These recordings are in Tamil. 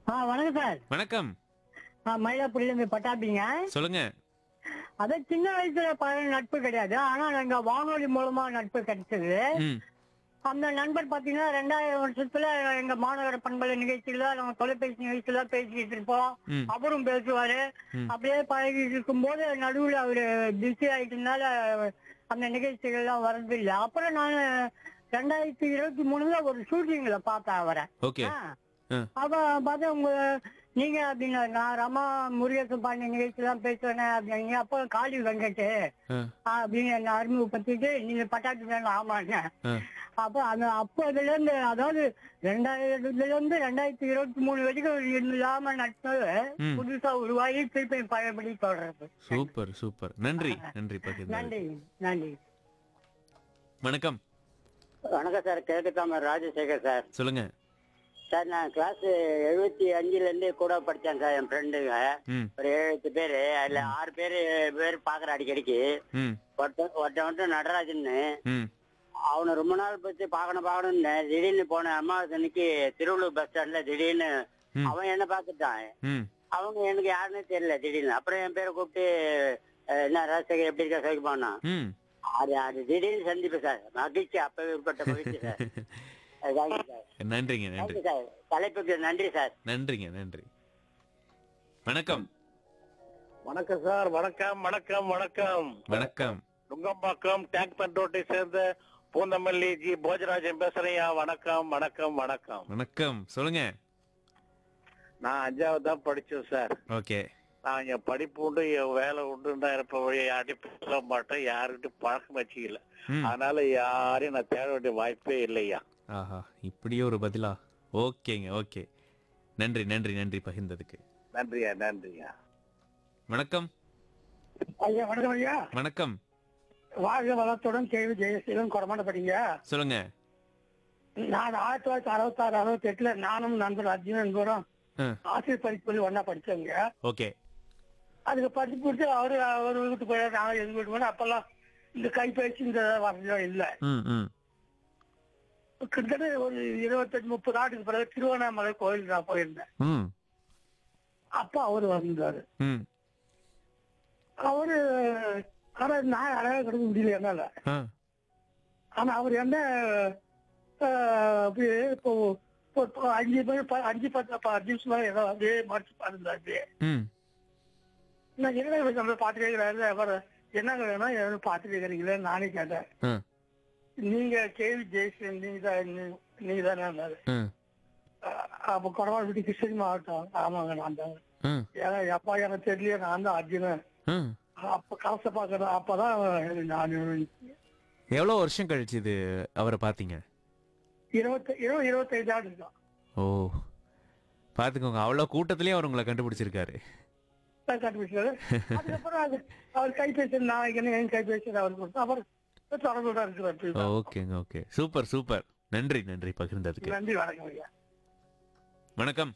ஆ வணக்கம் சார் வணக்கம் ஆ மயிலாப்பூர்ல இருந்து பட்டாபிங்க சொல்லுங்க அதான் சின்ன வயசுல பழைய நட்பு கிடையாது ஆனா எங்க வானொலி மூலமா நட்பு கிடைச்சது ம் அந்த நண்பர் பாத்தீங்கன்னா ரெண்டாயிரம் வருஷத்துல எங்க மாணவர் பண்பலை நிகழ்ச்சியில நம்ம தொலைபேசி நிகழ்ச்சியில பேசிக்கிட்டு இருப்போம் ம். அவரும் பேசுவாரு ம். அப்படியே பழகிட்டு இருக்கும்போது நடுவுல அவரு பிஸி ஆயிட்டதுனால அந்த நிகழ்ச்சிகள் எல்லாம் வர்றது இல்ல அப்புறம் நான் ரெண்டாயிரத்தி இருபத்தி மூணுல ஒரு ஷூட்டிங்ல பார்த்தேன் அவரை ஓகே ஆ. ஆ. அப்ப பார்த்தா உங்க நீங்க அப்படின்னா நான் ரமா முருகேசன் பாண்டிய நிகழ்ச்சி தான் பேசுவேன் அப்படிங்க அப்போ காளி வெங்கட் ஆ, அப்படின்னு என்ன அறிமுகப்படுத்திட்டு நீங்க பட்டாட்டு வேணும் ஆமாங்க ஆ. அப்போ அந்த அப்போ அதுல இருந்து அதாவது ரெண்டாயிரத்துல இருந்து ரெண்டாயிரத்தி இருபத்தி மூணு வரைக்கும் இல்லாம நட்பு ம். புதுசா உருவாகி திருப்பி பழையபடி தொடர்றது சூப்பர் சூப்பர் நன்றி நன்றி பகிர்ந்து நன்றி நன்றி வணக்கம் வணக்கம் சார் கிழக்குத்தாமர் ராஜசேகர் சார் சொல்லுங்க சார் நான் கிளாஸ் எழுபத்தி அஞ்சுல இருந்து கூட படிச்சேன் சார் என் ஃப்ரெண்டுங்க ம் ஒரு ஏழு எட்டு பேரு அதுல ஆறு பேரு பேர் பாக்குற அடிக்கடிக்கு ம் ஒருத்தன் ஒருத்தன் வந்து நடராஜன்னு ம் அவனை ரொம்ப நாள் பத்தி பார்க்கணும் பார்க்கணும்னு திடீர்னு போன அமாவாசை அன்னைக்கு திருவள்ளூர் பஸ் ஸ்டாண்ட்ல திடீர்னு ம். அவன் என்ன பார்த்துட்டான் ம் அவங்க எனக்கு யாருன்னே தெரியல திடீர்னு அப்புறம் என் பேரை கூப்பிட்டு அஹ், என்ன ராஜசேகர் எப்படி இருக்கா சௌக்கியமானா ம் அது அது திடீர்னு சந்திப்பு சார் மகிழ்ச்சி அப்பவே ஏற்பட்ட மகிழ்ச்சி சார் தேங்க்யூ சார் நன்றிங்க நன்றி தேங்க்யூ சார் தலைப்புக்கு நன்றி சார் நன்றிங்க நன்றி வணக்கம் வணக்கம் சார் வணக்கம் வணக்கம் வணக்கம் வணக்கம் நுங்கம்பாக்கம் டேங்க் பண்ட் ரோட்டை சேர்ந்த பூந்தமல்லி ஜி போஜராஜன் பேசுறேன்யா வணக்கம் வணக்கம் வணக்கம் வணக்கம் சொல்லுங்க நான் அஞ்சாவது தான் படிச்சேன் சார் ஓகே நான் என் படிப்பு உண்டு என் வேலை உண்டு இருப்ப வழி யார்ட்டையும் பேச மாட்டேன் யாருக்கிட்டும் பழக்கம் வச்சுக்கல ம் அதனால யாரையும் நான் தேட வேண்டிய வாய்ப்பே இல்லையா ஆஹா இப்படியே ஒரு பதிலா ஓகேங்க ஓகே நன்றி நன்றி நன்றி பகிர்ந்ததுக்கு நன்றியா நன்றியா வணக்கம் ஐயா வணக்கம் ஐயா வணக்கம் வாழ்க வளத்துடன் கேள்வி ஜெயசீலன் குறமாட்ட படிங்க சொல்லுங்க நான் ஆயிரத்தி தொள்ளாயிரத்தி அறுபத்தாறு அறுபத்தி எட்டுல நானும் நண்பர் அர்ஜுன் நண்பரும் ஆ, ஆசிரியர் படிப்பு ஒன்னா படிச்சவங்க ஓகே அதுக்கு படிச்சு முடிச்சு அவரு அவர் வீட்டுக்கு போய் நான் எங்க வீட்டு போனேன் அப்பெல்லாம் இந்த கைபேசி இந்த வசதியும் இல்ல ம் ம் கிட்டத்தட்ட ஒரு இருபத்தஞ்சு முப்பது ஆண்டுக்கு பிறகு திருவண்ணாமலை கோயில் நான் போயிருந்தேன் ம் அப்ப அவரு வந்தாரு ம் அவரு ஆனா நான் அழகா கிடைக்க முடியல என்னால ஆ ஆனா அவர் என்ன ஆஹ், அப்படியே இப்போ இப்போ இப்போ அஞ்சு பேர் ப- அஞ்சு பத்து ப- அஞ்சு நிமிஷம் ஏதோ அப்படியே மறைச்சு பாருந்தாரு ம் நான் என்ன நம்ம பாத்து கேட்கிறாரு அவர் என்னங்க வேணும் எதாவது பாத்து கேட்கறீங்களே நானே கேட்டேன் ஆ நீங்க கேவி ஜெயசன் நீங்க தான் நீங்க தானே ஆ அப்ப குடவாள் வீட்டு கிருஷ்ணகிரி மாவட்டம் ஆமாங்க நான் தான் ஆ ஏன்னா அப்பா எனக்கு தெரியல நான் தான் அர்ஜுனன் ஆ அப்ப காசை பாக்குறேன் அப்பதான் நான் எவ்வளோ வருஷம் கழிச்சு இது அவரை பார்த்தீங்க இருபத்தி இருபது இருபத்தைந்து ஆண்டு இருக்கான் ஓ பார்த்துக்கோங்க அவ்வளோ கூட்டத்திலேயே அவர் உங்களை கண்டுபிடிச்சிருக்காரு தான் கண்டுபிடிச்சாரு அதுக்கப்புறம் அது அவர் கைபேசி நான் என்ன என் கைபேசி அவர் கொடுத்து அவர் தொடர்பு தான் இருக்கிறார் ஓகேங்க ஓகே சூப்பர் சூப்பர் நன்றி நன்றி பகிர்ந்ததுக்கு நன்றி வணக்கம் ஐயா வணக்கம்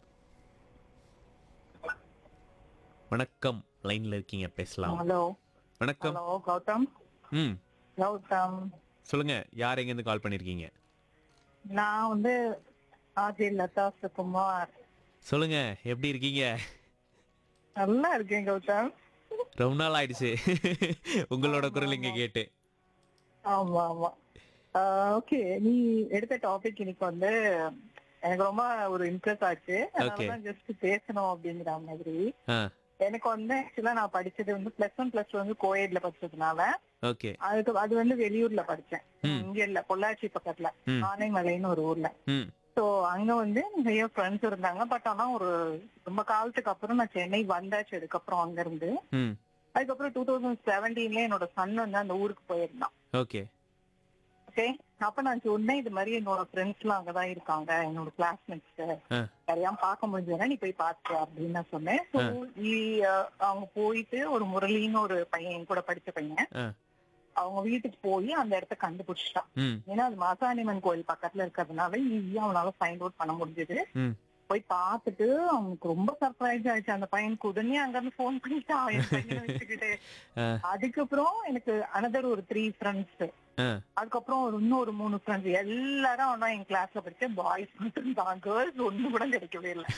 வணக்கம் லைன்ல இருக்கீங்க பேசலாம் ஹலோ வணக்கம் ஹலோ கௌதம் ம் கௌதம் சொல்லுங்க யார் எங்கேருந்து கால் பண்ணிருக்கீங்க நான் வந்து ஆஜி லதா சுகுமார் சொல்லுங்க எப்படி இருக்கீங்க நல்லா இருக்கேன் கௌதம் ரொம்ப நாள் ஆயிடுச்சு உங்களோட குரல் இங்க கேட்டு ஆமா ஆமா ஓகே நீ எடுத்த டாபிக் இன்னைக்கு வந்து எனக்கு ரொம்ப ஒரு இன்ட்ரெஸ்ட் ஆச்சு அதனாலதான் ஜஸ்ட் பேசணும் அப்படிங்கிற மாதிரி ஆ எனக்கு வந்து ஆக்சுவலா நான் படிச்சது வந்து பிளஸ் ஒன் பிளஸ் டூ வந்து கோயட்ல படிச்சதுனால ஓகே அதுக்கு அது வந்து வெளியூர்ல படிச்சேன் ம். இங்க இல்ல பொள்ளாச்சி பக்கத்துல ம். ஆனைமலைன்னு ஒரு ஊர்ல ம் சோ அங்க வந்து நிறைய ஃப்ரெண்ட்ஸ் இருந்தாங்க பட் ஆனா ஒரு ரொம்ப காலத்துக்கு அப்புறம் நான் சென்னை வந்தாச்சு அதுக்கப்புறம் அங்க இருந்து ம் அதுக்கப்புறம் டூ தௌசண்ட் செவன்டீன்ல என்னோட சன் வந்து அந்த ஊருக்கு போயிருந்தான் ஓகே ஓகே அப்ப நான் சொன்னேன் இது மாதிரி என்னோட ஃப்ரெண்ட்ஸ் எல்லாம் அங்கதான் இருக்காங்க என்னோட கிளாஸ்மேட்ஸ் ஆ. யாரையாம பார்க்க முடிஞ்சதுன்னா நீ போய் பாத்து அப்படின்னு நான் சொன்னேன் So, நீ- அவங்க போயிட்டு ஒரு முரளின்னு ஒரு பையன் என் கூட படிச்ச பையன் ஆ. அவங்க வீட்டுக்கு போய் அந்த இடத்த கண்டுபிடிச்சிட்டான் ம் ஏன்னா அது மாசாணிமன் கோயில் பக்கத்துல இருக்கிறதுனால ஈஸியா அவனால ஃபைண்ட் அவுட் பண்ண முடிஞ்சது ம் போய் பார்த்துட்டு அவனுக்கு ரொம்ப சர்ப்ரைஸ் ஆயிடுச்சு அந்த பையனுக்கு உடனே அங்க இருந்து போன் பண்ணிட்டான் என் பையனை வச்சுக்கிட்டு ஆ. அதுக்கப்புறம் எனக்கு அனதர் ஒரு த்ரீ ஃப்ரெண்ட்ஸ் ஆ அதுக்கப்புறம் ஒரு இன்னொரு மூணு ஃப்ரெண்ட்ஸ் எல்லாரும் அவனா என் கிளாஸ்ல படிச்ச பாய்ஸ் மட்டும் தான் கேர்ள்ஸ் ஒண்ணு கூட கிடைக்கவே இல்லை